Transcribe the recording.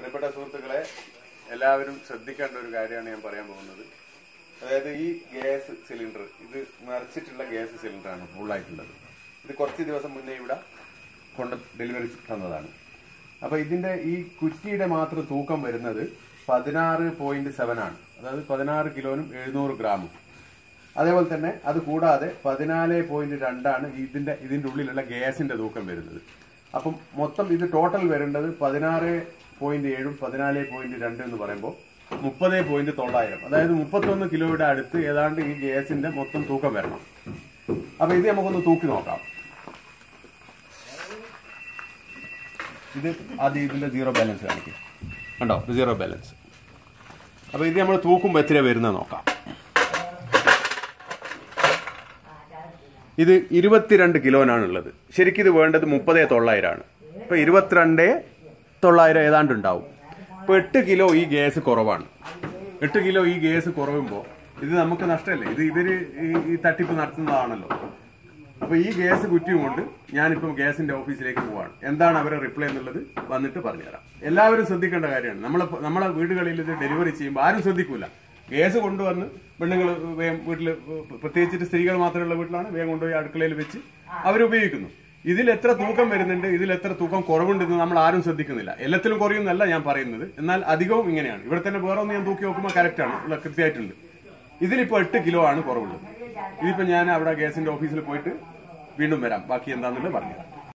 പ്രിയപ്പെട്ട സുഹൃത്തുക്കളെ എല്ലാവരും ശ്രദ്ധിക്കേണ്ട ഒരു കാര്യമാണ് ഞാൻ പറയാൻ പോകുന്നത് അതായത് ഈ ഗ്യാസ് സിലിണ്ടർ ഇത് നിറച്ചിട്ടുള്ള ഗ്യാസ് സിലിണ്ടറാണ് ഫുള്ളായിട്ടുള്ളത് ഇത് കുറച്ച് ദിവസം മുന്നേ ഇവിടെ കൊണ്ട് ഡെലിവറി തന്നതാണ് അപ്പൊ ഇതിന്റെ ഈ കുറ്റിയുടെ മാത്രം തൂക്കം വരുന്നത് പതിനാറ് പോയിന്റ് സെവൻ ആണ് അതായത് പതിനാറ് കിലോനും എഴുന്നൂറ് ഗ്രാമും അതേപോലെ തന്നെ അത് കൂടാതെ പതിനാല് പോയിന്റ് രണ്ടാണ് ഇതിന്റെ ഇതിന്റെ ഉള്ളിലുള്ള ഗ്യാസിന്റെ തൂക്കം വരുന്നത് അപ്പം മൊത്തം ഇത് ടോട്ടൽ വരേണ്ടത് പതിനാറ് പോയിന്റ് ഏഴും പതിനാല് പോയിന്റ് രണ്ട് എന്ന് പറയുമ്പോൾ മുപ്പത് പോയിന്റ് തൊള്ളായിരം അതായത് മുപ്പത്തൊന്ന് കിലോയുടെ അടുത്ത് ഏതാണ്ട് ഈ ഗ്യാസിന്റെ മൊത്തം തൂക്കം വരണം അപ്പൊ ഇത് നമുക്കൊന്ന് തൂക്കി നോക്കാം ഇത് ആദ്യം ഇതിന്റെ സീറോ ബാലൻസ് കാണിക്കും കണ്ടോ ഇത് സീറോ ബാലൻസ് അപ്പൊ ഇത് നമ്മൾ തൂക്കുമ്പോൾ എത്ര വരുന്നത് നോക്കാം ഇത് ഇരുപത്തിരണ്ട് കിലോനാണ് ഉള്ളത് ശരിക്കും ഇത് വേണ്ടത് മുപ്പതേ തൊള്ളായിരമാണ് ഇപ്പൊ ഇരുപത്തിരണ്ട് തൊള്ളായിരം ഏതാണ്ട് ഉണ്ടാവും ഇപ്പൊ എട്ട് കിലോ ഈ ഗ്യാസ് കുറവാണ് എട്ട് കിലോ ഈ ഗ്യാസ് കുറവുമ്പോൾ ഇത് നമുക്ക് നഷ്ടമല്ലേ ഇത് ഇവര് ഈ- ഈ തട്ടിപ്പ് നടത്തുന്നതാണല്ലോ അപ്പൊ ഈ ഗ്യാസ് കുറ്റിയും കൊണ്ട് ഞാനിപ്പം ഗ്യാസിന്റെ ഓഫീസിലേക്ക് പോവാണ് എന്താണ് അവരെ റിപ്ലൈ എന്നുള്ളത് വന്നിട്ട് പറഞ്ഞുതരാം എല്ലാവരും ശ്രദ്ധിക്കേണ്ട കാര്യമാണ് നമ്മളെ നമ്മളെ വീടുകളിൽ ഇത് ഡെലിവറി ചെയ്യുമ്പോൾ ആരും ശ്രദ്ധിക്കൂല ഗ്യാസ് കൊണ്ടുവന്ന് പെണ്ണുങ്ങൾ വേഗം വീട്ടിൽ പ്രത്യേകിച്ചിട്ട് സ്ത്രീകൾ മാത്രമുള്ള വീട്ടിലാണ് വേഗം കൊണ്ടുപോയി അടുക്കളയിൽ വെച്ച് അവരുപയോഗിക്കുന്നു ഇതിൽ എത്ര തൂക്കം വരുന്നുണ്ട് ഇതിൽ എത്ര തൂക്കം കുറവുണ്ടെന്ന് നമ്മൾ ആരും ശ്രദ്ധിക്കുന്നില്ല എല്ലാത്തിലും കുറയുന്നല്ല ഞാൻ പറയുന്നത് എന്നാൽ അധികവും ഇങ്ങനെയാണ് ഇവിടെ തന്നെ വേറെ ഒന്ന് ഞാൻ തൂക്കി നോക്കുമ്പോൾ കറക്റ്റ് ആണ് ഉള്ള കൃത്യമായിട്ടുണ്ട് ഇതിലിപ്പോ എട്ട് കിലോ ആണ് കുറവുള്ളത് ഇതിപ്പോ ഞാൻ അവിടെ ഗ്യാസിന്റെ ഓഫീസിൽ പോയിട്ട് വീണ്ടും വരാം ബാക്കി എന്താണെന്നുള്ളത് പറഞ്ഞുതരാം